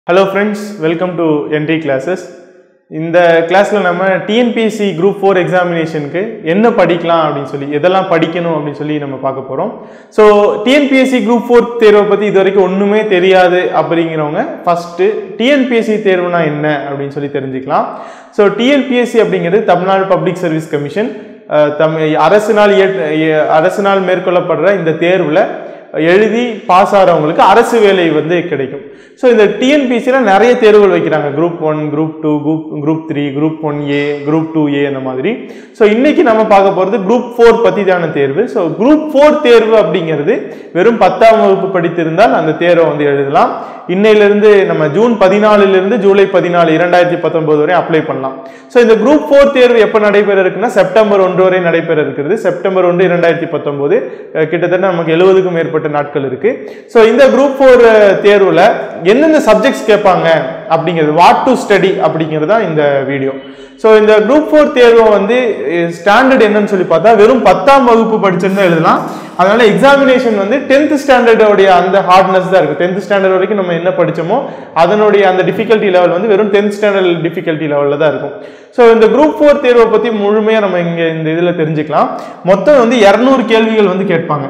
hello friends welcome to Entri classes இந்த கிளாஸில் நம்ம டிஎன்பிஎஸ்சி குரூப் ஃபோர் எக்ஸாமினேஷனுக்கு என்ன படிக்கலாம் அப்படின்னு சொல்லி எதெல்லாம் படிக்கணும் அப்படின்னு சொல்லி நம்ம பார்க்க போகிறோம் ஸோ டிஎன்பிஎஸ்சி குரூப் ஃபோர் தேர்வை பற்றி இது வரைக்கும் ஒன்றுமே தெரியாது அப்படிங்கிறவங்க ஃபஸ்ட்டு டிஎன்பிஎஸ்சி தேர்வுனா என்ன அப்படின்னு சொல்லி தெரிஞ்சுக்கலாம் ஸோ டிஎன்பிஎஸ்சி அப்படிங்கிறது Tamil Nadu public service commission Tamil அரசினால் இயற்ற இய- அரசினால் மேற்கொள்ளப்படுற இந்த தேர்வில் எழுதி பாஸ் ஆகிறவங்களுக்கு அரசு வேலை வந்து கிடைக்கும் ஸோ இந்த டிஎன்பிசியில் நிறைய தேர்வுகள் வைக்கிறாங்க group one group two group group three group one A group two A அந்த மாதிரி ஸோ இன்னைக்கு நம்ம பார்க்க போகிறது குரூப் ஃபோர் பற்றிதான தேர்வு ஸோ குரூப் ஃபோர் தேர்வு அப்படிங்கிறது வெறும் பத்தாம் வகுப்பு படித்திருந்தால் அந்த தேர்வை வந்து எழுதலாம் இன்னையிலிருந்து நம்ம ஜூன் பதினாலிலிருந்து ஜூலை பதினாலு இரண்டாயிரத்தி பத்தொன்பது வரை அப்ளை பண்ணலாம் ஸோ இந்த குரூப் ஃபோர் தேர்வு எப்போ நடைபெற இருக்குன்னா செப்டம்பர் ஒன்று வரை நடைபெற இருக்கிறது செப்டம்பர் ஒன்று இரண்டாயிரத்தி பத்தொன்பது அஹ் கிட்டத்தட்ட நமக்கு எழுபதுக்கும் மேற்பட்ட நாட்கள் இருக்கு ஸோ இந்த குரூப் ஃபோர் தேர்வில் எந்தெந்த சப்ஜெக்ட்ஸ் கேட்பாங்க அப்படிங்கிறது வாட் டு ஸ்டடி அப்படிங்கிறது தான் இந்த வீடியோ ஸோ இந்த குரூப் ஃபோர் தேர்வை வந்து ஸ்டாண்டர்ட் என்னன்னு சொல்லி பார்த்தா வெறும் பத்தாம் வகுப்பு படிச்சிருந்தா எழுதலாம் அதனால எக்ஸாமினேஷன் வந்து டென்த் ஸ்டாண்டர்டோடைய அந்த ஹார்ட்னஸ் தான் இருக்கு டென்த் ஸ்டாண்டர்ட் வரைக்கும் நம்ம என்ன படிச்சோமோ அதனுடைய அந்த டிஃபிகல்ட்டி லெவல் வந்து வெறும் டென்த் ஸ்டாண்டர்ட் டிஃபிகல்ட்டி லெவலில் தான் இருக்கும் ஸோ இந்த குரூப் ஃபோர் தேர்வை பற்றி முழுமையாக நம்ம இங்கே இந்த இதில் தெரிஞ்சுக்கலாம் மொத்தம் வந்து இரநூறு கேள்விகள் வந்து கேட்பாங்க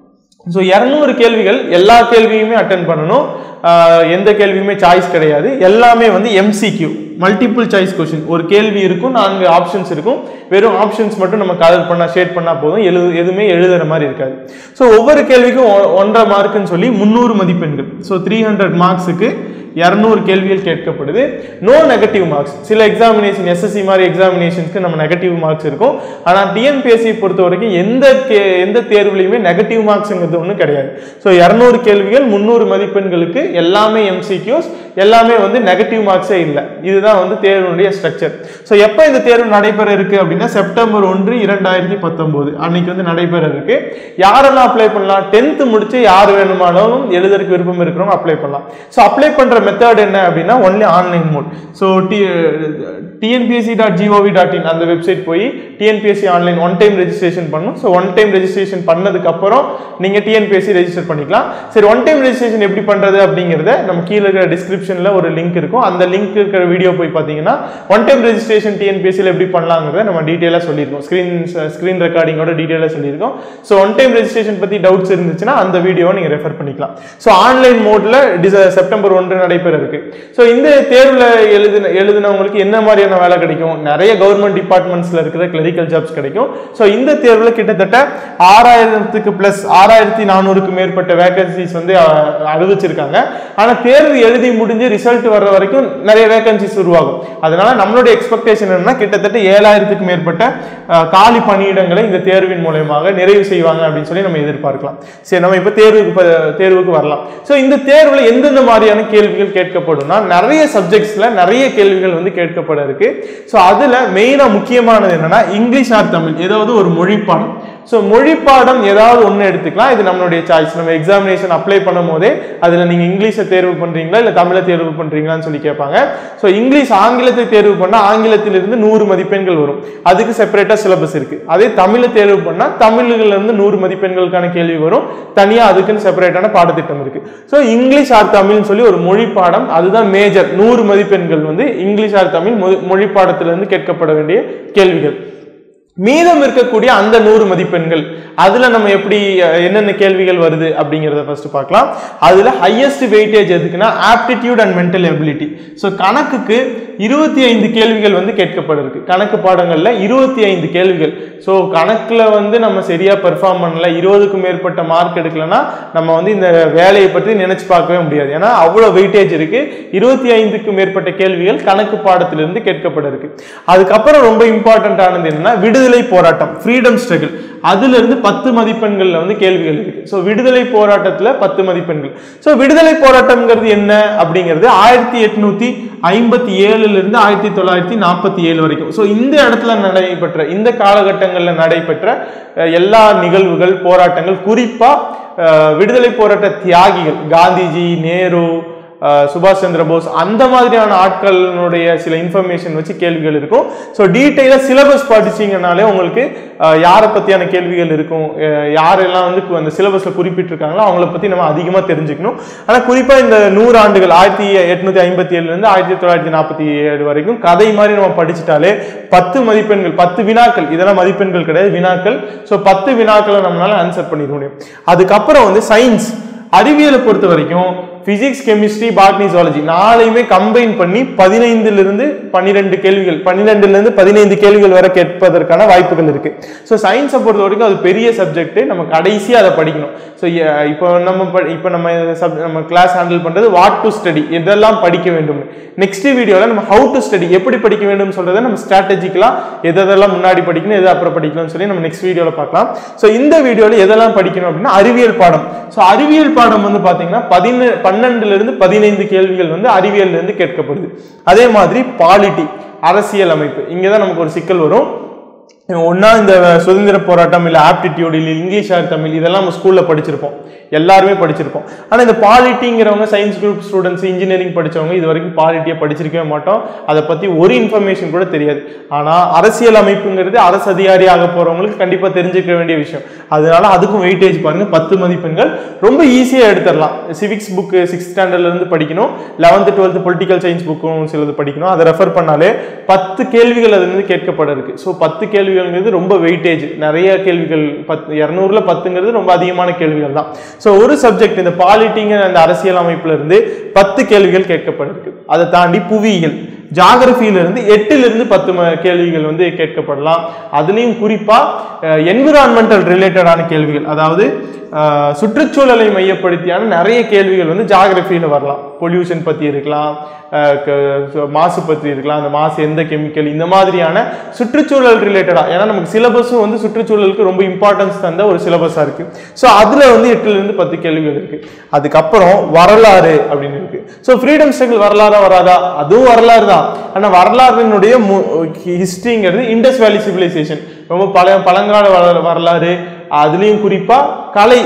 ஸோ இரநூறு கேள்விகள் எல்லா கேள்வியுமே அட்டன் பண்ணணும் ஆஹ் எந்த கேள்வியுமே சாய்ஸ் கிடையாது எல்லாமே வந்து எம்சிக்யூ மல்டிபிள் சாய்ஸ் கொஷின் ஒரு கேள்வி இருக்கும் நான்கு ஆப்ஷன்ஸ் இருக்கும் வெறும் ஆப்ஷன்ஸ் மட்டும் நம்ம கலர் பண்ணால் ஷேட் பண்ணால் போதும் எழு எதுவுமே எழுதுற மாதிரி இருக்காது ஸோ ஒவ்வொரு கேள்விக்கும் ஒ- ஒன்றரை மார்க்குன்னு சொல்லி முந்நூறு மதிப்பெண்கள் ஸோ த்ரீ ஹண்ட்ரட் மார்க்ஸுக்கு இரநூறு கேள்விகள் கேட்கப்படுது நோ நெகட்டிவ் மார்க்ஸ் சில எக்ஸாமினேஷன் எஸ்எஸ்சி மாதிரி எக்ஸாமினேஷன்ஸ்க்கு நம்ம நெகட்டிவ் மார்க்ஸ் இருக்கும் ஆனால் டிஎன்பிஎஸ்சி பொறுத்த வரைக்கும் எந்த கே எந்த தேர்வுலையுமே நெகட்டிவ் மார்க்ஸுங்கிறது ஒன்றும் கிடையாது ஸோ இரநூறு கேள்விகள் முந்நூறு மதிப்பெண்களுக்கு எல்லாமே எம்சிக்யூஸ் எல்லாமே வந்து நெகட்டிவ் மார்க்ஸே இல்லை இதுதான் வந்து தேர்வுடைய ஸ்ட்ரக்சர் ஸோ எப்போ இந்த தேர்வு நடைபெற இருக்கு அப்படின்னா செப்டம்பர் ஒன்று இரண்டாயிரத்தி பத்தொம்போது அன்னைக்கு வந்து நடைபெற இருக்கு யாரெல்லாம் அப்ளை பண்ணலாம் டென்த்து முடிச்சு யார் வேணுமானாலும் எழுதுறதுக்கு விருப்பம் இருக்கிறவங்க அப்ளை பண்ணலாம் ஸோ அப்ளை பண்ற மெத்தட் என்ன அப்படின்னா only online mode so T TNPSC dot gov dot in அந்த வெப்சைட் போய் TNPSC online one time registration பண்ணணும் ஸோ ஒன் டைம் ரெஜிஸ்ட்ரேஷன் பண்ணதுக்கு அப்புறம் நீங்க டிஎன்பிஎஸ்சி ரெஜிஸ்டர் பண்ணிக்கலாம் சரி ஒன் டைம் ரெஜிஸ்ட்ரேஷன் எப்படி பண்றது அப்படிங்கிறத நம்ம கீழே இருக்கிற டிஸ்கிரிப்ஷன்ல ஒரு லிங்க் இருக்கும் அந்த லிங்க் இருக்கிற வீடியோ போய் பார்த்தீங்கன்னா ஒன் டைம் ரெஜிஸ்ட்ரேஷன் டிஎன்பிஎஸ்சியில் எப்படி பண்ணலாங்கிறத நம்ம டீட்டெயிலாக சொல்லியிருக்கோம் ஸ்க்ரீன் ஸ்க்ரீன் ரெக்கார்டிங்கோட டீட்டெயிலாக சொல்லியிருக்கோம் ஸோ ஒன் டைம் ரெஜிஸ்ட்ரேஷன் பற்றி டவுட்ஸ் இருந்துச்சுன்னா அந்த வீடியோவை நீங்கள் ரெஃபர் பண்ணிக்கலாம் ஸோ ஆன்லைன் மோடில் டிச செப்டம்பர் ஒன்று நடைபெற இருக்கு ஸோ இந்த தேர்வில் எழுதின எழுதினவங்களுக்கு என்ன மாதிரியான வேலை கிடைக்கும் நிறைய கவர்மெண்ட் டிபார்ட்மெண்ட்ஸில் இருக்கிற கிளரிக்கல் ஜாப்ஸ் கிடைக்கும் ஸோ இந்த தேர்வில் கிட்டத்தட்ட ஆறாயிரத்துக்கு ப்ளஸ் ஆறாயிரத்தி நானூறுக்கு மேற்பட்ட வேகன்சிஸ் வந்து அஹ், அறிவிச்சிருக்காங்க ஆனால் தேர்வு எழுதி முடிஞ்சு ரிசல்ட் வர்ற வரைக்கும் நிறைய வேகன்சிஸ் உருவாகும் அதனால நம்மளுடைய எக்ஸ்பெக்டேஷன் என்னன்னா கிட்டத்தட்ட ஏழாயிரத்துக்கு மேற்பட்ட அஹ், காலி பணியிடங்களை இந்த தேர்வின் மூலயமாக நிறைவு செய்வாங்க அப்படின்னு சொல்லி நம்ம எதிர்பார்க்கலாம் சரி நம்ம இப்போ தேர்வுக்கு ப- தேர்வுக்கு வரலாம் ஸோ இந்த தேர்வில் எந்தெந்த மாதிரியான கேள்விகள் கேட்கப்படும்னா நிறைய சப்ஜெக்ட்ஸில் நிறைய கேள்விகள் வந்து கேட்கப்பட இருக்கு ஸோ அதில் மெயினாக முக்கியமானது என்னன்னா இங்கிலீஷ் ஆர் தமிழ் ஏதாவது ஒரு மொழி பாடம் ஸோ மொழி பாடம் ஏதாவது ஒன்று எடுத்துக்கலாம் இது நம்மளுடைய சாய்ஸ் நம்ம எக்ஸாமினேஷன் அப்ளை பண்ணும் போதே அதில் நீங்கள் இங்கிலீஷை தேர்வு பண்ணுறீங்களா இல்லை தமிழை தேர்வு பண்ணுறீங்களான்னு சொல்லி கேட்பாங்க ஸோ இங்கிலீஷ் ஆங்கிலத்தை தேர்வு பண்ணால் ஆங்கிலத்திலிருந்து நூறு மதிப்பெண்கள் வரும் அதுக்கு செப்பரேட்டாக சிலபஸ் இருக்குது அதே தமிழை தேர்வு பண்ணால் தமிழ்லேருந்து நூறு மதிப்பெண்களுக்கான கேள்வி வரும் தனியாக அதுக்குன்னு செப்பரேட்டான பாடத்திட்டம் இருக்குது ஸோ இங்கிலீஷ் ஆர் தமிழ்னு சொல்லி ஒரு மொழி பாடம் அதுதான் மேஜர் நூறு மதிப்பெண்கள் வந்து இங்கிலீஷ் ஆர் தமிழ் மொழி- மொழி பாடத்திலிருந்து கேட்கப்பட வேண்டிய கேள்விகள் மீதம் இருக்கக்கூடிய அந்த நூறு மதிப்பெண்கள் அதுல நம்ம எப்படி அஹ், என்னென்ன கேள்விகள் வருது அப்படிங்கிறத ஃபர்ஸ்ட் பார்க்கலாம் அதுல ஹையஸ்ட் வெயிட்டேஜ் எதுக்குன்னா aptitude and mental ability so கணக்குக்கு இருபத்தி ஐந்து கேள்விகள் வந்து கேட்கப்பட இருக்கு கணக்கு பாடங்கள்ல இருபத்தி ஐந்து கேள்விகள் ஸோ கணக்குல வந்து நம்ம சரியா பெர்ஃபார்ம் பண்ணல இருபதுக்கும் மேற்பட்ட மார்க் எடுக்கலன்னா நம்ம வந்து இந்த வேலையை பற்றி நினைச்சு பார்க்கவே முடியாது ஏன்னா அவ்வளோ வெயிட்டேஜ் இருக்கு இருபத்தி ஐந்துக்கும் மேற்பட்ட கேள்விகள் கணக்கு பாடத்திலிருந்து கேட்கப்பட இருக்கு அதுக்கப்புறம் ரொம்ப இம்பார்ட்டன்ட் ஆனது என்னன்னா விடுதலை போராட்டம் ஃப்ரீடம் ஸ்ட்ரகிள் அதுல இருந்து பத்து மதிப்பெண்கள்ல வந்து கேள்விகள் இருக்கு ஸோ விடுதலை போராட்டத்துல பத்து மதிப்பெண்கள் ஸோ விடுதலை போராட்டம்ங்கிறது என்ன அப்படிங்கிறது ஆயிரத்தி எட்நூத்தி ஐம்பத்தி ஏழுல இருந்து ஆயிரத்தி தொள்ளாயிரத்தி நாற்பத்தி ஏழு வரைக்கும் ஸோ இந்த இடத்துல நடைபெற்ற இந்த காலகட்டங்களில் நடைபெற்ற அஹ், எல்லா நிகழ்வுகள் போராட்டங்கள் குறிப்பா அஹ், விடுதலை போராட்ட தியாகிகள் காந்திஜி நேரு அஹ், சுபாஷ் சந்திர போஸ் அந்த மாதிரியான ஆட்களினுடைய சில இன்ஃபர்மேஷன் வச்சு கேள்விகள் இருக்கும் ஸோ டீட்டெயிலாக சிலபஸ் படிச்சீங்கனாலே உங்களுக்கு அஹ், யாரை பற்றியான கேள்விகள் இருக்கும் அஹ், யாரெல்லாம் வந்து கு- அந்த சிலபஸில் குறிப்பிட்டிருக்காங்களோ அவங்கள பற்றி நம்ம அதிகமாக தெரிஞ்சுக்கணும் ஆனால் குறிப்பாக இந்த நூறு ஆண்டுகள் ஆயிரத்தி எட்நூத்தி ஐம்பத்தி ஏழுலேருந்து ஆயிரத்தி தொள்ளாயிரத்தி நாற்பத்தி ஏழு வரைக்கும் கதை மாதிரி நம்ம படிச்சுட்டாலே பத்து மதிப்பெண்கள் பத்து வினாக்கள் இதெல்லாம் மதிப்பெண்கள் கிடையாது வினாக்கள் ஸோ பத்து வினாக்களை நம்மளால ஆன்சர் பண்ணிட முடியும் அதுக்கப்புறம் வந்து சயின்ஸ் அறிவியலை பொறுத்த வரைக்கும் பிசிக்ஸ் கெமிஸ்ட்ரி பாட்னி ஜுவாலஜி நாளையுமே கம்பைன் பண்ணி பதினைந்துல இருந்து பன்னிரெண்டு கேள்விகள் பன்னிரெண்டுல இருந்து பதினைந்து கேள்விகள் வரை கேட்பதற்கான வாய்ப்புகள் இருக்கு ஸோ சயின்ஸை பொறுத்த வரைக்கும் அது பெரிய சப்ஜெக்ட் நம்ம கடைசியாக அதை படிக்கணும் ஸோ இப்போ நம்ம ப- இப்போ நம்ம sub- நம்ம கிளாஸ் ஹேண்டில் பண்றது வாட் டு ஸ்டடி எதெல்லாம் படிக்க வேண்டும் நெக்ஸ்ட் வீடியோவில் நம்ம ஹவு டு ஸ்டடி எப்படி படிக்க வேண்டும் சொல்றதை நம்ம ஸ்ட்ராட்டஜிக்கலாக எதெல்லாம் முன்னாடி படிக்கணும் எதை அப்புறம் படிக்கணும்னு சொல்லி நம்ம நெக்ஸ்ட் வீடியோவில் பார்க்கலாம் ஸோ இந்த வீடியோவில் எதெல்லாம் படிக்கணும் அப்படின்னா அறிவியல் பாடம் ஸோ அறிவியல் பாடம் வந்து பார்த்தீங்கன்னா பதின பன்னெண்டுல இருந்து பதினைந்து கேள்விகள் வந்து அறிவியல்ல இருந்து கேட்கப்படுது அதே மாதிரி பாலிட்டி அரசியல் அமைப்பு இங்கே தான் நமக்கு ஒரு சிக்கல் வரும் ஒன்றா இந்த சுதந்திர போராட்டம் இல்லை ஆப்டிடியூட் இல்லை இங்கிலீஷ் ஆர் தமிழ் இதெல்லாம் நம்ம ஸ்கூலில் படிச்சிருப்போம் எல்லாருமே படிச்சிருப்போம் ஆனால் இந்த பாலிட்டிங்கிறவங்க சயின்ஸ் குரூப் ஸ்டூடெண்ட்ஸ் இன்ஜினியரிங் படிச்சவங்க இது வரைக்கும் பாலிட்டியை படிச்சிருக்கவே மாட்டோம் அதை பற்றி ஒரு இன்ஃபர்மேஷன் கூட தெரியாது ஆனால் அரசியல் அமைப்புங்கிறது அரசு அதிகாரி ஆக போகிறவங்களுக்கு கண்டிப்பாக தெரிஞ்சுக்க வேண்டிய விஷயம் அதனால அதுக்கும் வெயிட்டேஜ் பாருங்க பத்து மதிப்பெண்கள் ரொம்ப ஈஸியாக எடுத்துடலாம் சிவிக்ஸ் புக்கு சிக்ஸ்த் ஸ்டாண்டர்ட்லேருந்து படிக்கணும் லெவன்த்து டுவெல்த்து பொலிட்டிக்கல் சயின்ஸ் புக்கும் சிலது படிக்கணும் அதை ரெஃபர் பண்ணாலே பத்து கேள்விகள் அதுலேருந்து கேட்கப்பட இருக்கு ஸோ பத்து கேள்விகள்ங்கிறது ரொம்ப வெயிட்டேஜ் நிறைய கேள்விகள் பத்து இரநூறுல பத்துங்கிறது ரொம்ப அதிகமான கேள்விகள் தான் ஸோ ஒரு சப்ஜெக்ட் இந்த பாலிட்டிங்கிற அந்த அரசியல் அமைப்புல இருந்து பத்து கேள்விகள் கேட்கப்பட இருக்கு அதை தாண்டி புவியியல் ஜாகிரபியில இருந்து எட்டுல இருந்து பத்து ம- கேள்விகள் வந்து கேட்கப்படலாம் அதுலயும் குறிப்பா என்விரான்மெண்டல் ரிலேட்டடான கேள்விகள் அதாவது அஹ், சுற்றுச்சூழலை மையப்படுத்தியான நிறைய கேள்விகள் வந்து ஜாகிரபியில வரலாம் பொல்யூஷன் பத்தி இருக்கலாம் அஹ், க- so மாசு பத்தி இருக்கலாம் அந்த மாசு எந்த கெமிக்கல் இந்த மாதிரியான சுற்றுச்சூழல் ரிலேட்டடா ஏன்னா நமக்கு சிலபஸும் வந்து சுற்றுச்சூழலுக்கு ரொம்ப இம்பார்ட்டன்ஸ் தந்த ஒரு சிலபஸா இருக்கு ஸோ அதுல வந்து எட்டுல இருந்து பத்து கேள்விகள் இருக்கு அதுக்கப்புறம் வரலாறு அப்படின்னு இருக்கு ஸோ ஃப்ரீடம் ஸ்ட்ரகிள் வரலாறா வராதா அதுவும் வரலாறு தான் ஆனா வரலாறினுடைய ஹிஸ்டரிங்கிறது இண்டஸ் வேலி சிவிலைசேஷன் ரொம்ப பழைய பழங்கால வர- வரலாறு அதுலேயும் குறிப்பா கலை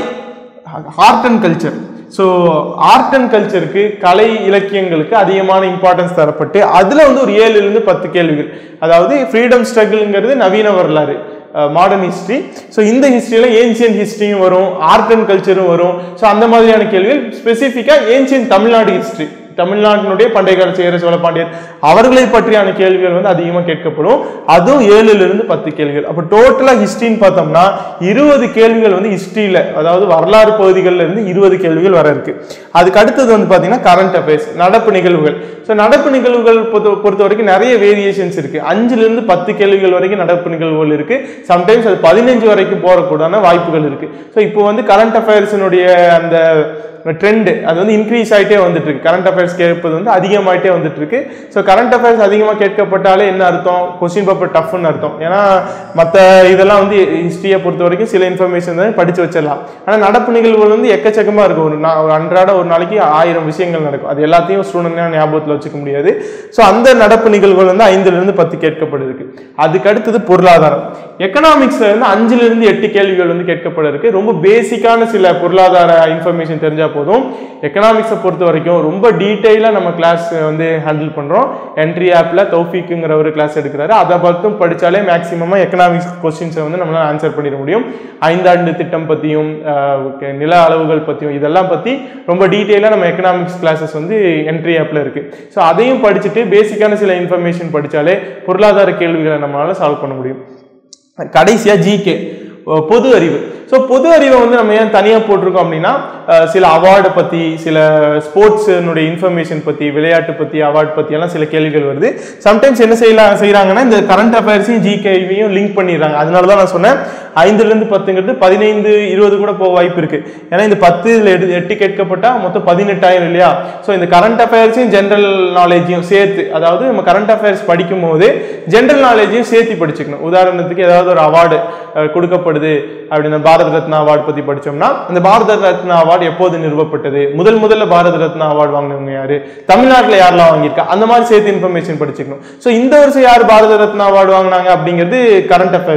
art and culture so art and கல்ச்சருக்கு கலை இலக்கியங்களுக்கு அதிகமான இம்பார்ட்டன்ஸ் தரப்பட்டு அதில் வந்து ஒரு ஏழுலேருந்து பத்து கேள்விகள் அதாவது ஃப்ரீடம் ஸ்ட்ரகிள்ங்கிறது நவீன வரலாறு மாடர்ன் ஹிஸ்ட்ரி ஸோ இந்த ஹிஸ்ட்ரியில் ஏன்சியன் ஹிஸ்ட்ரியும் வரும் ஆர்ட் அண்ட் கல்ச்சரும் வரும் ஸோ அந்த மாதிரியான கேள்விகள் ஸ்பெசிஃபிக்காக ஏன்சியன் தமிழ்நாடு ஹிஸ்ட்ரி தமிழ்நாட்டினுடைய பண்டைய கால சேர சோழ பாண்டியர் அவர்களை பற்றியான கேள்விகள் வந்து அதிகமாக கேட்கப்படும் அதுவும் ஏழுல இருந்து பத்து கேள்விகள் அப்போ டோட்டலாக ஹிஸ்ட்ரின்னு பார்த்தோம்னா இருபது கேள்விகள் வந்து ஹிஸ்ட்ரியில் அதாவது வரலாறு பகுதிகளில் இருந்து இருபது கேள்விகள் வர இருக்கு அதுக்கு அடுத்தது வந்து பார்த்தீங்கன்னா கரண்ட் அஃபேர்ஸ் நடப்பு நிகழ்வுகள் ஸோ நடப்பு நிகழ்வுகள் பொறுத்த பொறுத்த வரைக்கும் நிறைய வேரியேஷன்ஸ் இருக்கு அஞ்சுல இருந்து பத்து கேள்விகள் வரைக்கும் நடப்பு நிகழ்வுகள் இருக்கு சம்டைம்ஸ் அது பதினஞ்சு வரைக்கும் போறக்கூடான வாய்ப்புகள் இருக்கு ஸோ இப்போ வந்து கரண்ட் அஃபேர்ஸினுடைய அந்த ட்ரெண்ட் அது வந்து இன்க்ரீஸ் ஆயிட்டே வந்துட்டு இருக்கு கரண்ட் அஃபேர்ஸ் கேட்பது வந்து அதிகமாயிட்டே வந்துட்டு இருக்கு ஸோ கரண்ட் அஃபேர்ஸ் அதிகமாக கேட்கப்பட்டாலே என்ன அர்த்தம் கொஸ்டின் பேப்பர் டஃப்னு அர்த்தம் ஏன்னா மற்ற இதெல்லாம் வந்து ஹிஸ்ட்ரியை பொறுத்த வரைக்கும் சில இன்ஃபர்மேஷன் தான் படிச்சு வச்சிடலாம் ஆனால் நடப்பு நிகழ்வுகள் வந்து எக்கச்சக்கமாக இருக்கும் ஒரு நா ஒரு அன்றாட ஒரு நாளைக்கு ஆயிரம் விஷயங்கள் நடக்கும் அது எல்லாத்தையும் ஸ்டூடெண்ட் ஞாபகத்தில் வச்சுக்க முடியாது ஸோ அந்த நடப்பு நிகழ்வுகள் வந்து ஐந்துல இருந்து பத்து கேட்கப்பட இருக்கு அதுக்கு அடுத்தது பொருளாதாரம் எக்கனாமிக்ஸ்ல இருந்து அஞ்சுல இருந்து எட்டு கேள்விகள் வந்து கேட்கப்பட இருக்கு ரொம்ப பேசிக்கான சில பொருளாதார இன்ஃபர்மேஷன் தெரிஞ்சா போதும் எக்கனாமிக்ஸை பொறுத்த வரைக்கும் ரொம்ப டீட்டெயிலாக நம்ம கிளாஸ் வந்து ஹேண்டில் பண்றோம் என்ட்ரி ஆப்ல தௌஃபிக்குங்கிற ஒரு கிளாஸ் எடுக்கிறாரு அதை பார்த்தும் படிச்சாலே மேக்ஸிமமாக எக்கனாமிக்ஸ் கொஸ்டின்ஸை வந்து நம்மளால ஆன்சர் பண்ணிட முடியும் ஐந்தாண்டு திட்டம் பற்றியும் நில அளவுகள் பற்றியும் இதெல்லாம் பற்றி ரொம்ப டீட்டெயிலாக நம்ம எக்கனாமிக்ஸ் கிளாஸஸ் வந்து என்ட்ரி ஆப்பில் இருக்கு ஸோ அதையும் படிச்சுட்டு பேசிக்கான சில இன்ஃபர்மேஷன் படிச்சாலே பொருளாதார கேள்விகளை நம்மளால சால்வ் பண்ண முடியும் கடைசியா ஜிகே பொது அறிவு ஸோ பொது அறிவை வந்து நம்ம ஏன் தனியாக போட்டிருக்கோம் அப்படின்னா அஹ், சில அவார்டை பற்றி சில ஸ்போர்ட்ஸினுடைய இன்ஃபர்மேஷன் பற்றி விளையாட்டு பற்றி அவார்ட் பற்றி எல்லாம் சில கேள்விகள் வருது சம்டைம்ஸ் என்ன செய்யலாம் செய்கிறாங்கன்னா இந்த கரண்ட் அஃபேர்ஸையும் ஜிகேவையும் லிங்க் பண்ணிடுறாங்க அதனால தான் நான் சொன்னேன் ஐந்துலேருந்து பத்துங்கிறது பதினைந்து இருபது கூட போக வாய்ப்பு இருக்கு ஏன்னா இந்த பத்து இதில் எடு எட்டு கேட்கப்பட்டா மொத்தம் பதினெட்டாயிரம் இல்லையா ஸோ இந்த கரண்ட் அஃபேர்ஸையும் ஜென்ரல் நாலேஜையும் சேர்த்து அதாவது நம்ம கரண்ட் அஃபேர்ஸ் படிக்கும் போது ஜென்ரல் நாலேஜையும் சேர்த்து படிச்சுக்கணும் உதாரணத்துக்கு ஏதாவது ஒரு அவார்டு கொடுக்கப்படுது அப்படின்னா பாரத ரத்னா அவார்டு பத்தி படிச்சோம்னா அந்த பாரத ரத்னா அவார்டு எப்போது நிறுவப்பட்டது முதல் முதல்ல பாரத ரத்னா அவார்டு வாங்கினவங்க யாரு தமிழ்நாட்டுல யாரெல்லாம் வாங்கியிருக்கா அந்த மாதிரி சேர்த்து இன்ஃபர்மேஷன் படிச்சுக்கணும் ஸோ இந்த வருஷம் யார் பாரத ரத்னா அவார்டு வாங்கினாங்க அப்படிங்கிறது கரண்ட் அஃபேர்ஸ்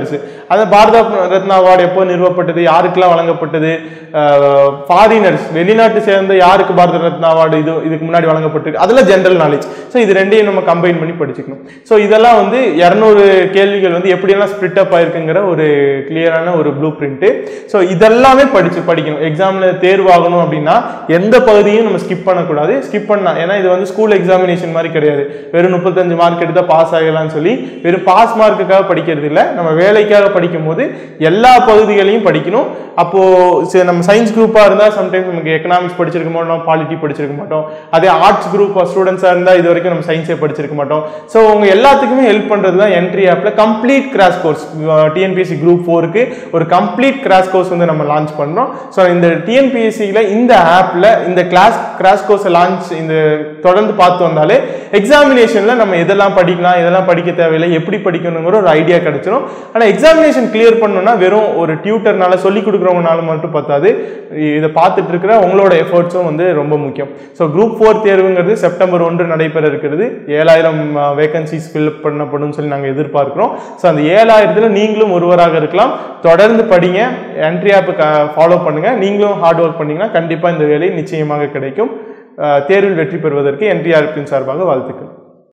அந்த பாரத ரத்னா அவார்டு எப்போ நிறுவப்பட்டது யாருக்கெல்லாம் வழங்கப்பட்டது ஃபாரினர்ஸ் வெளிநாட்டு சேர்ந்த யாருக்கு பாரத ரத்னா அவார்டு இது இதுக்கு முன்னாடி வழங்கப்பட்டிருக்கு அதெல்லாம் ஜென்ரல் நாலேஜ் ஸோ இது ரெண்டையும் நம்ம கம்பைன் பண்ணி படிச்சுக்கணும் ஸோ இதெல்லாம் வந்து இரநூறு கேள்விகள் வந்து எப்படியெல்லாம் ஸ்ப்ளிட் அப் ஆயிருக்குங்கிற ஒரு கிளியரான ஒரு ப்ளூ பிரிண்ட்டு ஸோ இதெல்லாமே படிச்சு படிக்கணும் எக்ஸாமில் தேர்வாகணும் அப்படின்னா எந்த பகுதியும் நம்ம ஸ்கிப் பண்ணக்கூடாது ஸ்கிப் பண்ணலாம் ஏன்னா இது வந்து ஸ்கூல் எக்ஸாமினேஷன் மாதிரி கிடையாது வெறும் முப்பத்தஞ்சு மார்க் எடுத்தால் பாஸ் ஆகலாம்னு சொல்லி வெறும் பாஸ் மார்க்குக்காக படிக்கிறது இல்லை நம்ம வேலைக்காக படிக்கும் போது எல்லா பகுதிகளையும் படிக்கணும் அப்போ சரி, நம்ம சயின்ஸ் குரூப்பாக இருந்தால் சம்டைம்ஸ் நமக்கு எக்கனாமிக்ஸ் படிச்சிருக்க மாட்டோம் பாலிட்டி படிச்சிருக்க மாட்டோம் அதே ஆர்ட்ஸ் குரூப் ஸ்டூடெண்ட்ஸாக இருந்தால் இது வரைக்கும் நம்ம சயின்ஸே படிச்சிருக்க மாட்டோம் ஸோ உங்க எல்லாத்துக்குமே ஹெல்ப் பண்ணுறது தான் என்ட்ரி ஆப்பில் complete crash course TNPSC group ஃபோருக்கு ஒரு கம்ப்ளீட் கிராஷ் கோர்ஸ் வந்து நம்ம லான்ச் பண்ணுறோம் ஸோ இந்த டிஎன்பிஎஸ்சியில் இந்த ஆப்பில் இந்த கிளாஸ் கிராஷ் கோர்ஸை லான்ச் இந்த தொடர்ந்து பார்த்து வந்தாலே எக்ஸாமினேஷனில் நம்ம எதெல்லாம் படிக்கலாம் எதெல்லாம் படிக்க தேவையில்லை எப்படி படிக்கணுங்கிற ஒரு ஐடியா கிடைச்சிரும் ஆனால் எக்ஸாமினேஷன் கிளியர் பண்ணணும்னா வெறும் ஒரு டியூட்டர்னால சொல்லி கொடுக்குறவங்கனால மட்டும் பத்தாது இதை பார்த்துட்டு இருக்கிற உங்களோட எஃபர்ட்ஸும் வந்து ரொம்ப முக்கியம் ஸோ குரூப் ஃபோர் தேர்வுங்கிறது செப்டம்பர் ஒன்று நடைபெற இருக்கிறது ஏழாயிரம் வேகன்சிஸ் ஃபில் பண்ணப்படும் சொல்லி நாங்கள் எதிர்பார்க்கிறோம் ஸோ அந்த ஏழாயிரத்தில் நீங்களும் ஒருவராக இருக்கலாம் தொடர்ந்து படிங்க என்ட்ரி ஆப்பு ஃபாலோ பண்ணுங்க நீங்களும் ஹார்ட் ஒர்க் பண்ணீங்கன்னா கண்டிப்பாக இந்த வேலை நிச்சயமாக கிடைக்கும் அஹ் தேர்வில் வெற்றி பெறுவதற்கு என்டிஆர்பின் சார்பாக வாழ்த்துக்கள்